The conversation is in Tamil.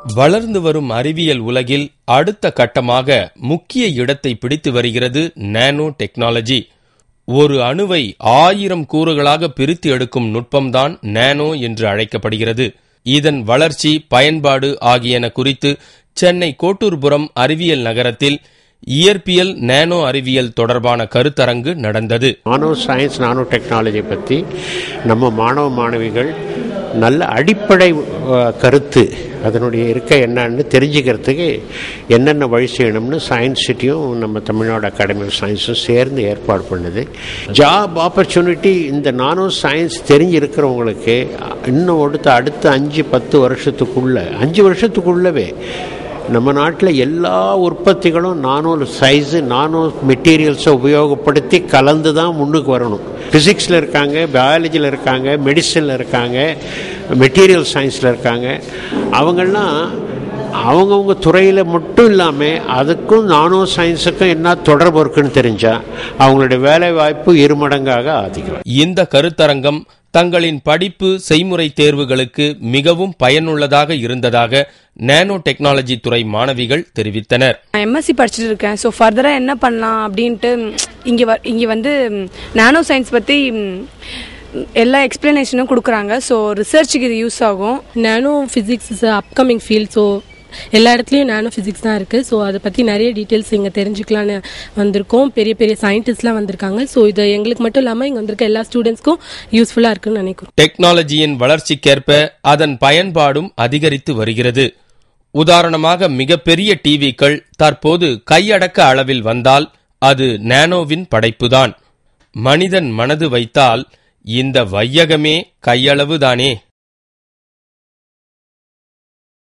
வளர்ந்து வரும் அறிவியல் உலகில் அடுத்த கட்டமாக முக்கிய இடத்தை பிடித்து வருகிறது நானோ டெக்னாலஜி ஒரு அணுவை ஆயிரம் கூறுகளாக பிரித்து எடுக்கும் நுட்பம்தான் நானோ என்று அழைக்கப்படுகிறது இதன் வளர்ச்சி பயன்பாடு ஆகியன குறித்து சென்னை கோட்டூர்புரம் அறிவியல் நகரத்தில் இயற்பியல் நானோ அறிவியல் தொடர்பான கருத்தரங்கு நடந்தது நானோ சயின்ஸ் நானோ டெக்னாலஜி பற்றி நம்ம மாணவ மாணவிகள் நல்ல அடிப்படை அஹ், கருத்து அதனுடைய இருக்க என்னன்னு தெரிஞ்சுக்கிறதுக்கு என்னென்ன வழி செய்யணும்னு சயின்ஸ் சிட்டியும் நம்ம தமிழ்நாடு அகாடமி ஆஃப் சயின்ஸும் சேர்ந்து ஏற்பாடு பண்ணுது ஜாப் ஆப்பர்ச்சுனிட்டி இந்த நானோ சயின்ஸ் தெரிஞ்சிருக்கிறவங்களுக்கு இன்னும் அடுத்த அடுத்த அஞ்சு பத்து வருஷத்துக்குள்ள அஞ்சு வருஷத்துக்குள்ளவே நம்ம நாட்டில் எல்லா உற்பத்திகளும் நானோ சைஸு நானோ மெட்டீரியல்ஸை உபயோகப்படுத்தி கலந்து தான் முன்னுக்கு வரணும் ஃபிசிக்ஸில் இருக்காங்க பயாலஜியில் இருக்காங்க மெடிசனில் இருக்காங்க மெட்டீரியல் சயின்ஸில் இருக்காங்க அவங்கெல்லாம் அவங்கவுங்க துறையில் மட்டும் இல்லாமல் அதுக்கும் நானோ சயின்ஸுக்கும் என்ன தொடர்பு இருக்குன்னு தெரிஞ்சால் அவங்களுடைய வேலை வாய்ப்பு இருமடங்காக அதிகம் இந்த கருத்தரங்கம் தங்களின் படிப்பு செய்முறை தேர்வுகளுக்கு மிகவும் பயனுள்ளதாக இருந்ததாக நானோ டெக்னாலஜி துறை மாணவிகள் தெரிவித்தனர் நான் எம்எஸ்சி படிச்சுட்டு இருக்கேன் ஸோ ஃபர்தராக என்ன பண்ணலாம் அப்படின்ட்டு இங்கே வ இங்கே வந்து நானோ சயின்ஸ் பற்றி எல்லா எக்ஸ்பிளனேஷனும் கொடுக்குறாங்க ஸோ ரிசர்ச்சுக்கு இது யூஸ் ஆகும் nano physics is upcoming field so எல்லா இடத்துலையும் நானோ ஃபிசிக்ஸ் தான் இருக்குது ஸோ அதை பற்றி நிறைய டீட்டெயில்ஸ் இங்கே தெரிஞ்சுக்கலான்னு வந்திருக்கோம் பெரிய பெரிய சயின்டிஸ்ட்லாம் வந்திருக்காங்க ஸோ இது எங்களுக்கு மட்டும் இல்லாமல் இங்கே வந்திருக்க எல்லா ஸ்டூடெண்ட்ஸ்க்கும் யூஸ்ஃபுல்லாக இருக்குன்னு நினைக்கிறோம் டெக்னாலஜியின் வளர்ச்சிக்கேற்ப அதன் பயன்பாடும் அதிகரித்து வருகிறது உதாரணமாக மிகப்பெரிய டிவிக்கள் தற்போது கையடக்க அளவில் வந்தால் அது நானோவின் படைப்புதான் மனிதன் மனது வைத்தால் இந்த வையகமே கையளவுதானே